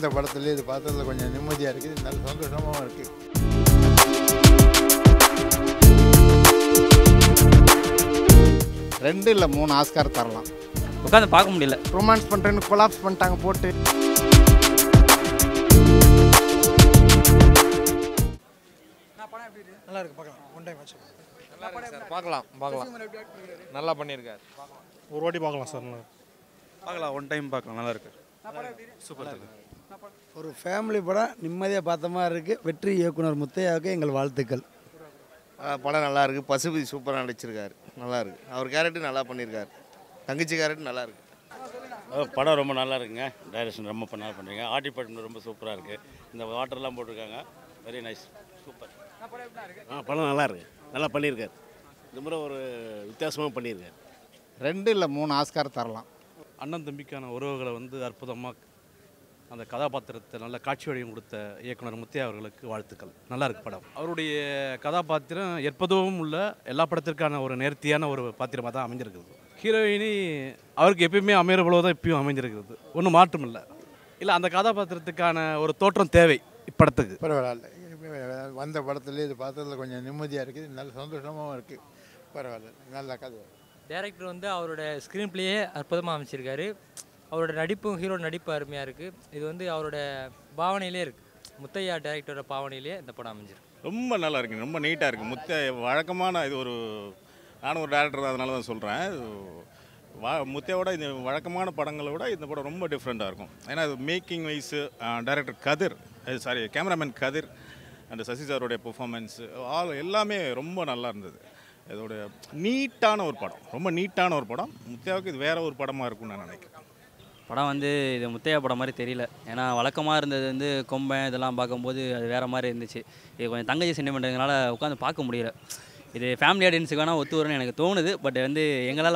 வந்த படத்துல இது பார்த்ததுல கொஞ்சம் நிம்மதியாக இருக்குது நல்ல சந்தோஷமாகவும் இருக்குது ரெண்டு இல்லை மூணு ஆஸ்கார் தரலாம் உட்காந்து பார்க்க முடியல ரொமான்ஸ் பண்ணுறேன்னு கொலாப்ஸ் பண்ணிட்டாங்க போட்டு நல்லா இருக்கு பார்க்கலாம் ஒன் டைம் ஆச்சு பார்க்கலாம் பார்க்கலாம் நல்லா பண்ணியிருக்காரு ஒரு வாட்டி பார்க்கலாம் சார் நல்லா பார்க்கலாம் ஒன் டைம் பார்க்கலாம் நல்லா இருக்கு சூப்பர் ஒரு ஃபேமிலி படம் நிம்மதியாக பார்த்த மாதிரி இருக்குது வெற்றி இயக்குனர் முத்தையாவுக்கு எங்கள் வாழ்த்துக்கள் படம் நல்லா இருக்கு பசுபதி சூப்பராக நடிச்சிருக்காரு நல்லா இருக்கு அவர் கேரக்டர் நல்லா பண்ணியிருக்காரு தங்கச்சி கேரக்டர் நல்லா இருக்கு படம் ரொம்ப நல்லா இருக்குங்க டைரக்ஷன் ரொம்ப நல்லா பண்ணுறீங்க ஆர்டி படம் ரொம்ப சூப்பராக இருக்குது இந்த வாட்டர்லாம் போட்டிருக்காங்க வெரி நைஸ் சூப்பர் ஆ படம் நல்லா இருக்கு நல்லா பண்ணியிருக்காரு இந்த முறை ஒரு வித்தியாசமாக பண்ணியிருக்காரு ரெண்டு இல்லை மூணு ஆஸ்கார் தரலாம் அண்ணன் தம்பிக்கான உறவுகளை வந்து அற்புதமாக அந்த கதாபாத்திரத்தை நல்ல காட்சி வடிவம் கொடுத்த இயக்குனர் முத்தையா அவர்களுக்கு வாழ்த்துக்கள் நல்லா இருக்கு படம் அவருடைய கதாபாத்திரம் எப்போதும் உள்ள எல்லா படத்திற்கான ஒரு நேர்த்தியான ஒரு பாத்திரமாக தான் அமைஞ்சிருக்குது ஹீரோயினி அவருக்கு எப்பயுமே அமையிற போல தான் இப்பயும் அமைஞ்சிருக்கிறது ஒன்றும் மாற்றம் இல்லை இல்லை அந்த கதாபாத்திரத்துக்கான ஒரு தோற்றம் தேவை இப்படத்துக்கு பரவாயில்ல வந்த படத்துல இது பார்த்ததுல கொஞ்சம் நிம்மதியாக இருக்குது நல்ல சந்தோஷமாகவும் இருக்குது பரவாயில்ல நல்ல கதை டேரக்டர் வந்து அவரோட ஸ்க்ரீன் பிளேயே அற்புதமாக அமைச்சிருக்காரு அவரோட நடிப்பும் ஹீரோ நடிப்பு அருமையாக இருக்குது இது வந்து அவரோட பாவனையிலே இருக்குது முத்தையா டேரக்டரோட பாவனையிலே இந்த படம் அமைஞ்சிருக்கு ரொம்ப நல்லா இருக்கு ரொம்ப நீட்டாக இருக்குது முத்த வழக்கமான இது ஒரு நானும் ஒரு டேரக்டர் தான் அதனால தான் சொல்கிறேன் வா முத்தையோட இந்த வழக்கமான படங்களை விட இந்த படம் ரொம்ப டிஃப்ரெண்ட்டாக இருக்கும் ஏன்னா இது making wise director Kathir sorry cameraman Kathir and Sasi சாருடைய பெர்ஃபார்மன்ஸு ஆல் எல்லாமே ரொம்ப நல்லா இருந்தது இதோட நீட்டான ஒரு படம் ரொம்ப நீட்டான ஒரு படம் முத்தையாவுக்கு இது வேற ஒரு படமாக இருக்கும்னு நான் நினைக்கிறேன் படம் வந்து இது முத்தையா படம் மாதிரி தெரியல ஏன்னா வழக்கமாக இருந்தது வந்து கொம்பன் இதெல்லாம் பார்க்கும்போது அது வேறு மாதிரி இருந்துச்சு இது கொஞ்சம் தங்கச்சி சென்டிமெண்ட்டுங்கனால உட்காந்து பார்க்க முடியல இது ஃபேமிலி ஆடியன்ஸுக்கு வேணால் ஒத்து வரும்னு எனக்கு தோணுது பட் வந்து எங்களால்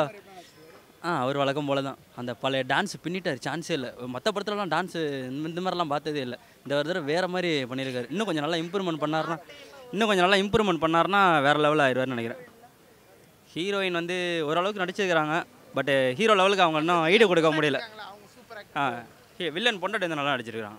ஆ அவர் வழக்கம் போல தான் அந்த பழைய டான்ஸ் பின்னிட்டார் சான்ஸே இல்லை மற்ற படத்துலலாம் டான்ஸு இந்த மாதிரிலாம் பார்த்ததே இல்லை இந்த ஒரு தடவை வேறு மாதிரி பண்ணியிருக்காரு இன்னும் கொஞ்சம் நல்லா இம்ப்ரூவ்மெண்ட் பண்ணாருன்னா இன்னும் கொஞ்சம் நல்லா இம்ப்ரூவ்மெண்ட் பண்ணாருன்னா வேறு லெவலில் ஆயிடுவார்னு நினைக்கிறேன் ஹீரோயின் வந்து ஓரளவுக்கு நடிச்சிருக்கிறாங்க பட் ஹீரோ லெவலுக்கு அவங்க இன்னும் ஈடு கொடுக்க முடியல ஆ வில்லன் பொண்டாட்டி வந்து நல்லா நடிச்சிருக்கிறாங்க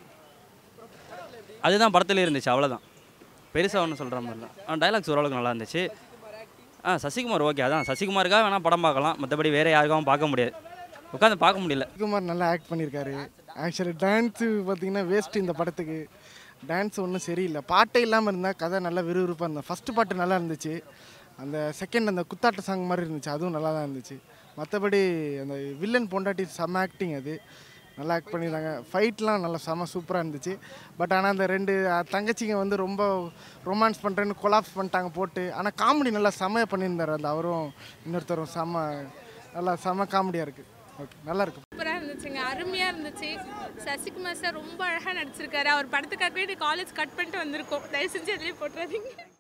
அதுதான் படத்துல இருந்துச்சு அவ்வளோதான் பெருசாக ஒன்றும் சொல்கிற மாதிரி இல்லை ஆ டைலாக்ஸ் ஓரளவுக்கு நல்லா இருந்துச்சு ஆ சசிகுமார் ஓகே அதான் சசிகுமாருக்காக வேணால் படம் பார்க்கலாம் மற்றபடி வேறு யாருக்காகவும் பார்க்க முடியாது உட்காந்து பார்க்க முடியல குமார் நல்லா ஆக்ட் பண்ணியிருக்காரு ஆக்சுவலி டான்ஸு பார்த்தீங்கன்னா வேஸ்ட் இந்த படத்துக்கு டான்ஸ் ஒன்றும் சரியில்லை பாட்டே இல்லாமல் இருந்தால் கதை நல்லா விறுவிறுப்பாக இருந்தது ஃபஸ்ட்டு பாட்டு நல்லா இருந்துச்சு அந்த செகண்ட் அந்த குத்தாட்ட சாங் மாதிரி இருந்துச்சு அதுவும் நல்லா தான் இருந்துச்சு மற்றபடி அந்த வில்லன் பொண்டாட்டி செம ஆக்டிங் அது நல்லா ஆக்ட் பண்ணியிருந்தாங்க ஃபைட்லாம் நல்லா செம சூப்பராக இருந்துச்சு பட் ஆனால் அந்த ரெண்டு அஹ், தங்கச்சிங்க வந்து ரொம்ப ரொமான்ஸ் பண்ணுறேன்னு கொலாப்ஸ் பண்ணிட்டாங்க போட்டு ஆனால் காமெடி நல்லா செமையாக பண்ணியிருந்தார் அந்த அவரும் இன்னொருத்தரும் செம நல்லா செம காமெடியாக இருக்குது ஓகே நல்லா இருக்கு சூப்பராக இருந்துச்சுங்க அருமையாக இருந்துச்சு சசிகுமார் சார் ரொம்ப அழகாக நடிச்சிருக்காரு அவர் படத்துக்காகவே காலேஜ் கட் பண்ணிட்டு வந்திருக்கோம் தயவு செஞ்சு எதுலேயும் போட்டுறாதீங்க